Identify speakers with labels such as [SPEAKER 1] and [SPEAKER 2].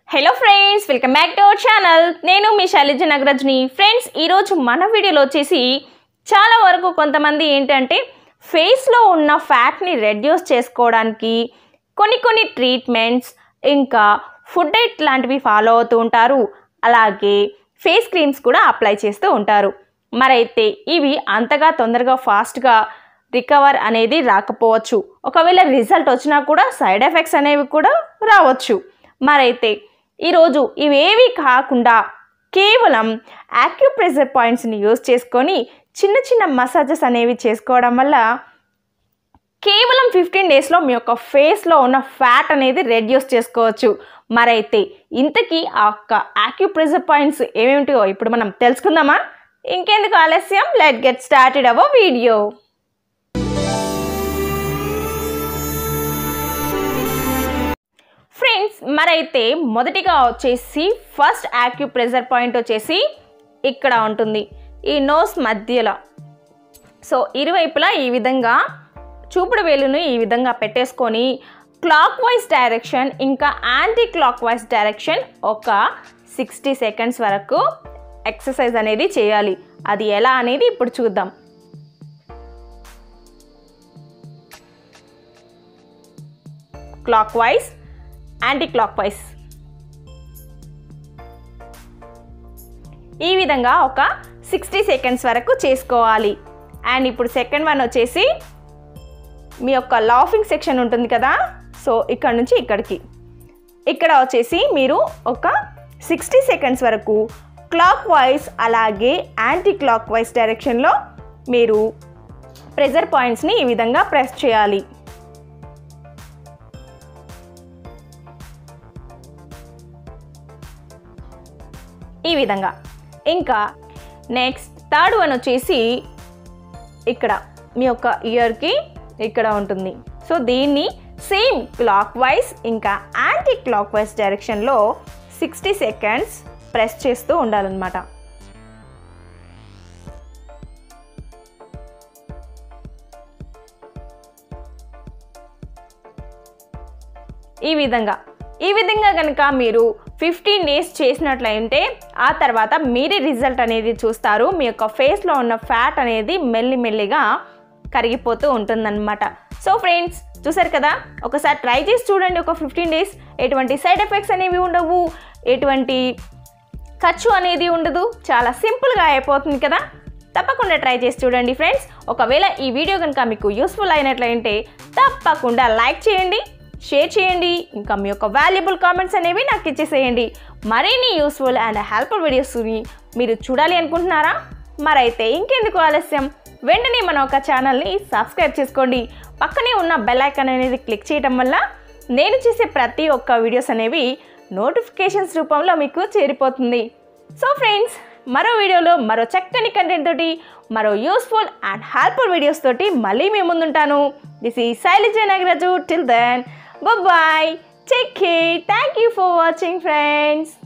[SPEAKER 1] hello friends welcome back to our channel నేను మీ Shailaja నగరజ్ని friends ఈరోజు మన వీడియోలో వచ్చేసి చాలా వరకు కొంతమంది ఏంటంటే ఫేస్లో ఉన్న ఫ్యాట్ని రెడ్యూస్ చేసుకోవడానికి కొన్ని కొన్ని ట్రీట్మెంట్స్ ఇంకా ఫుడ్ డైట్ లాంటివి ఫాలో అవుతూ ఉంటారు అలాగే ఫేస్ క్రీమ్స్ కూడా అప్లై చేస్తూ ఉంటారు మరైతే ఇవి అంతగా తొందరగా ఫాస్ట్గా రికవర్ అనేది రాకపోవచ్చు ఒకవేళ రిజల్ట్ వచ్చినా కూడా సైడ్ ఎఫెక్ట్స్ అనేవి కూడా రావచ్చు మరైతే ఈరోజు ఇవేవి కాకుండా కేవలం యాక్యుప్రెషర్ పాయింట్స్ని యూజ్ చేసుకొని చిన్న చిన్న మసాజెస్ అనేవి చేసుకోవడం వల్ల కేవలం ఫిఫ్టీన్ డేస్లో మీ యొక్క ఫేస్లో ఉన్న ఫ్యాట్ అనేది రెడ్యూస్ చేసుకోవచ్చు మరైతే ఇంతకీ ఆ యొక్క యాక్యుప్రెషర్ పాయింట్స్ ఏమేమిటో ఇప్పుడు మనం తెలుసుకుందామా ఇంకెందుకు ఆలస్యం let get started our video friends మరైతే మొదటిగా వచ్చేసి ఫస్ట్ యాక్యుప్రెషర్ పాయింట్ వచ్చేసి ఇక్కడ ఉంటుంది ఈ నోస్ మధ్యలో సో ఇరువైపులా ఈ విధంగా చూపుడు వేలును ఈ విధంగా పెట్టేసుకొని క్లాక్ వైజ్ డైరెక్షన్ ఇంకా యాంటీ క్లాక్ వైజ్ డైరెక్షన్ ఒక సిక్స్టీ సెకండ్స్ వరకు ఎక్సర్సైజ్ అనేది చేయాలి అది ఎలా అనేది ఇప్పుడు చూద్దాం clockwise anticlockwise ఈ విధంగా ఒక సిక్స్టీ సెకండ్స్ వరకు చేసుకోవాలి అండ్ ఇప్పుడు సెకండ్ వన్ వచ్చేసి మీ యొక్క లాఫింగ్ సెక్షన్ ఉంటుంది కదా సో ఇక్కడ నుంచి ఇక్కడికి ఇక్కడ వచ్చేసి మీరు ఒక సిక్స్టీ సెకండ్స్ వరకు క్లాక్ వైజ్ అలాగే యాంటీ క్లాక్ వైజ్ డైరెక్షన్లో మీరు ప్రెజర్ పాయింట్స్ని ఈ విధంగా ప్రెస్ చేయాలి ఈ విధంగా ఇంకా నెక్స్ట్ థర్డ్ వన్ వచ్చేసి ఇక్కడ మీ యొక్క ఇయర్కి ఇక్కడ ఉంటుంది సో దీన్ని సేమ్ క్లాక్ వైజ్ ఇంకా యాంటీ క్లాక్ వైజ్ డైరెక్షన్లో సిక్స్టీ సెకండ్స్ ప్రెస్ చేస్తూ ఉండాలన్నమాట ఈ విధంగా ఈ విధంగా కనుక మీరు ఫిఫ్టీన్ డేస్ చేసినట్లయితే ఆ తర్వాత మీరే రిజల్ట్ అనేది చూస్తారు మీ యొక్క ఫేస్లో ఉన్న ఫ్యాట్ అనేది మెల్లిమెల్లిగా కరిగిపోతూ ఉంటుందన్నమాట సో ఫ్రెండ్స్ చూసారు కదా ఒకసారి ట్రై చేసి చూడండి ఒక ఫిఫ్టీన్ డేస్ ఎటువంటి సైడ్ ఎఫెక్ట్స్ అనేవి ఉండవు ఎటువంటి ఖర్చు అనేది ఉండదు చాలా సింపుల్గా అయిపోతుంది కదా తప్పకుండా ట్రై చేసి చూడండి ఫ్రెండ్స్ ఒకవేళ ఈ వీడియో కనుక మీకు యూస్ఫుల్ అయినట్లయితే తప్పకుండా లైక్ చేయండి షేర్ చేయండి ఇంకా మీ యొక్క వాల్యుబుల్ కామెంట్స్ అనేవి నాకు ఇచ్చేసేయండి మరిన్ని యూస్ఫుల్ అండ్ హెల్ప్ఫుల్ వీడియోస్ని మీరు చూడాలి అనుకుంటున్నారా మరైతే ఇంకెందుకు ఆలస్యం వెంటనే మన ఒక ఛానల్ని సబ్స్క్రైబ్ చేసుకోండి పక్కనే ఉన్న బెల్ ఐకాన్ అనేది క్లిక్ చేయడం వల్ల నేను చేసే ప్రతి ఒక్క వీడియోస్ అనేవి నోటిఫికేషన్స్ రూపంలో మీకు చేరిపోతుంది సో ఫ్రెండ్స్ మరో వీడియోలో మరో చక్కని కంటెంట్ తోటి మరో యూస్ఫుల్ అండ్ హెల్ప్ఫుల్ వీడియోస్ తోటి మళ్ళీ మీ ముందుంటాను దిస్ ఈ Sailaja Nagaraju till then bye take care thank you for watching friends